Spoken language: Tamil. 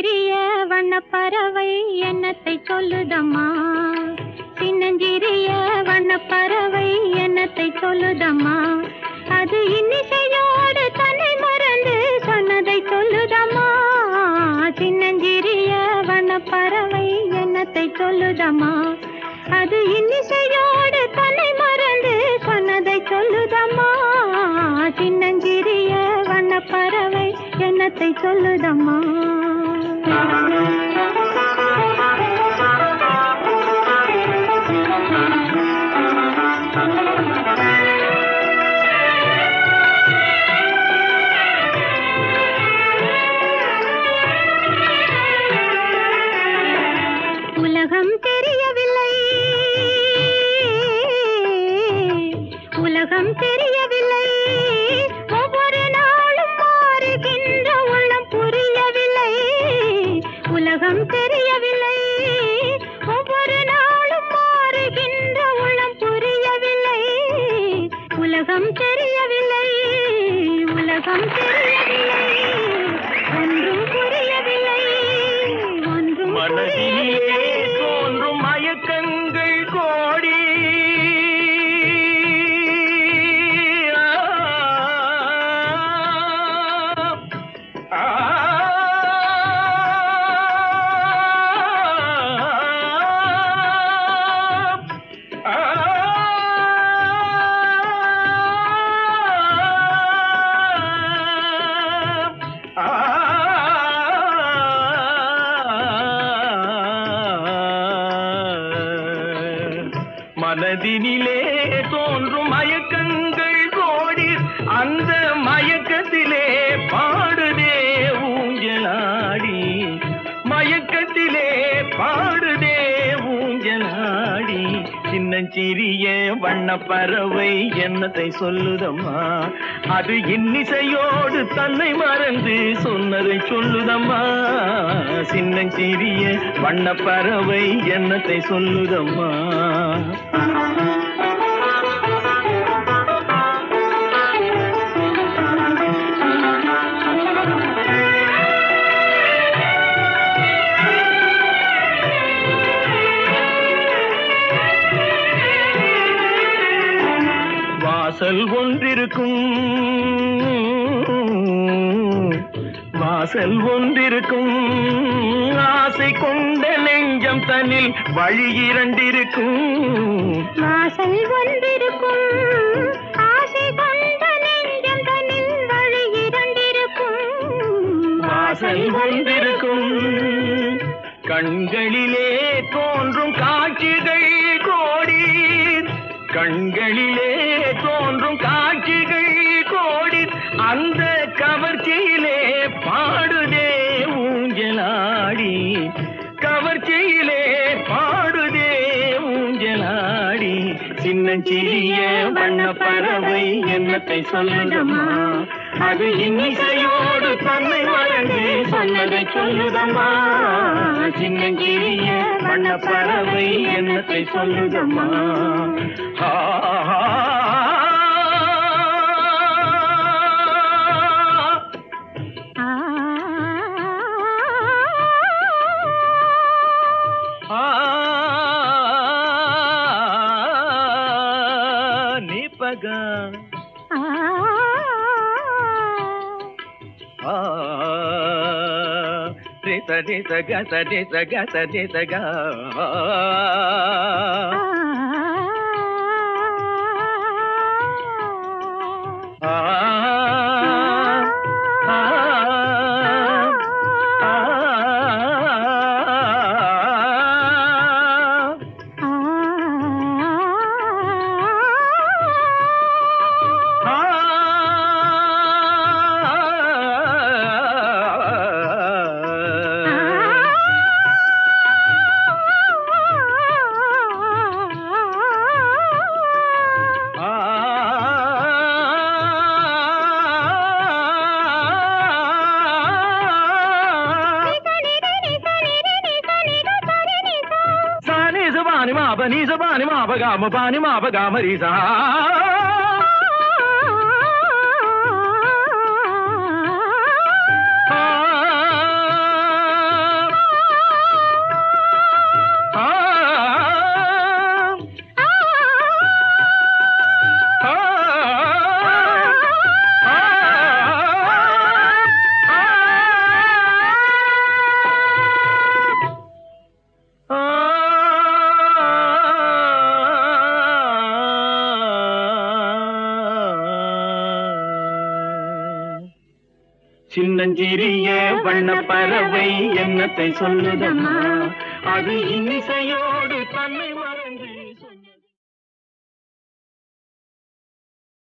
சின்னஞ்சிறிய வண்ணப்பறவை என்னத்தை சொல்லுதம்மா சின்னஞ்சிறிய வண்ணப்பறவை என்னத்தை சொல்லுதம்மா அது இன்னிசையோடு தன்னை மறந்து சொன்னதை சொல்லுதம்மா சின்னஞ்சிறிய வண்ணப்பறவை என்னத்தை சொல்லுதம்மா அது இன்னிசையோடு தன்னை மறந்து சொன்னதை சொல்லுதம்மா சின்னஞ்சிறிய வண்ணப்பறவை என்னத்தை சொல்லுதம்மா உலகம் தெரியவில்லை உலகம் தெரியவில்லை ஒவ்வொரு நாளும் மாறுகின்ற உள்ளம் புரியவில்லை உலகம் தெரியவில்லை ஒவ்வொரு நாளும் மாறுகின்ற உள்ளம் புரியவில்லை உலகம் தெரியவில்லை உலகம் தெரியவில்லை ஒன்றும் புரியவில்லை ஒன்றும் மனதிலே புரியவில்லை. தோன்றும் மயக்கங்கள் கோடி ஆ, ஆ, மனதினிலே தோன்றும் மயக்கங்கள் கோடி அந்த மயக்கத்திலே பாடுதே ஊஞ்சலாடி மயக்கத்திலே பாடுதே ஊஞ்சலாடி சின்னஞ்சிறிய வண்ணப்பறவை என்னத்தை சொல்லுதம்மா அது இன்னிசையோடு தன்னை மறந்து சொன்னதை சொல்லுதம்மா சின்னஞ்சிறிய வண்ணப்பறவை என்னத்தை சொல்லுதம்மா வாசல் ஒன்றிருக்கும் வாசல் ஒன்றிருக்கும் ஆசை கொண்ட நெஞ்சம் தன்னில் வழி இரண்டிருக்கும் வாசல் ஒன்றிருக்கும் ஆசை கொண்ட நெஞ்சம் தன்னில் வழி இரண்டிருக்கும் வாசல் ஒன்றிருக்கும் கண்களிலே தோன்றும் காட்சிகள் கோடி கண்களிலே தோன்றும் காட்சிகள் கோடி அந்த கவர்ச்சியிலே பாடுதே ஊஞ்சலாடி கவர்ச்சியிலே பாடுதே ஊஞ்சலாடி சின்னஞ்சிறிய வண்ணப்பறவை என்னத்தை சொல்லுதம்மா அது இன்னிசையோடு தன்னை மறந்து சொன்னதை சொல்லுதம்மா சின்னஞ்சிறிய வண்ணப்பறவை என்னத்தை சொல்லுதம்மா ஆ, ஆ, ஆ, ஆ, நிபக ஆ, ஆ ரித ரித கச ரித கச ரித க ஆ ஆ సాని సుబాని మా పని సుబాని మా పగామ పాని మా పగామ రీ సా ఆ சின்னஞ்சிறிய வண்ண பறவை என்னத்தை சொல்லுதம்மா அது இன்னிசையோடு தன்னை மற